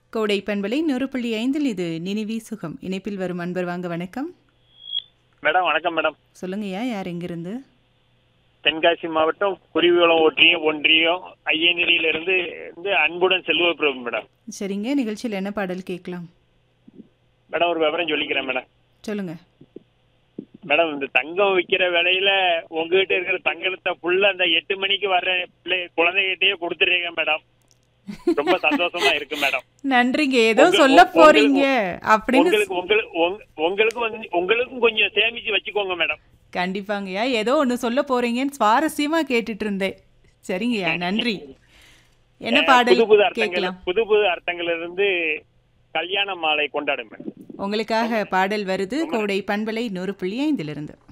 கோடை பண்பலை நூறு புள்ளி ஐந்தில் இது நினைவி சுகம் இணைப்பில் வரும் அன்பர் வாங்க வணக்கம் மேடம் வணக்கம் மேடம் சொல்லுங்கய்யா யார் எங்கிருந்து தென்காசி மாவட்டம் குருவிகுளம் ஒன்றியம் ஒன்றியம் ஐயனேரியிலிருந்து இருந்து அன்புடன் செல்வ பிரபு மேடம் சரிங்க நிகழ்ச்சியில் என்ன பாடல் கேட்கலாம் மேடம் ஒரு விவரம் சொல்லிக்கிறேன் மேடம் சொல்லுங்க மேடம் இந்த தங்கம் விற்கிற விலையில உங்ககிட்ட இருக்கிற தங்கத்தை ஃபுல்லா அந்த எட்டு மணிக்கு வர்ற பிள்ளை குழந்தைகிட்டயே கொடுத்துறீங்க மேடம் ரொம்ப சந்தோஷமா இருக்கு மேடம் நன்றிங்க ஏதோ உங்க- சொல்ல உங்களுக்கு- போறீங்க அப்படின்னு உங்களுக்கு உங்களுக்கு உங்க- உங்களுக்கு வந்து உங்களுக்கும் கொஞ்சம் சேமிச்சு வச்சுக்கோங்க மேடம் கண்டிப்பாங்கய்யா ஏதோ ஒன்று சொல்ல போறீங்கன்னு சுவாரஸ்யமா கேட்டுட்டு இருந்தேன் சரிங்கய்யா நன்றி என்ன புது பாடல் புது அர்த்தங்கள் கேட்கலாம் புது புது அர்த்தங்கள் இருந்து கல்யாண மாலை கொண்டாடும் மேடம் உங்களுக்காக பாடல் வருது கோடை பண்பலை நூறு புள்ளி ஐந்திலிருந்து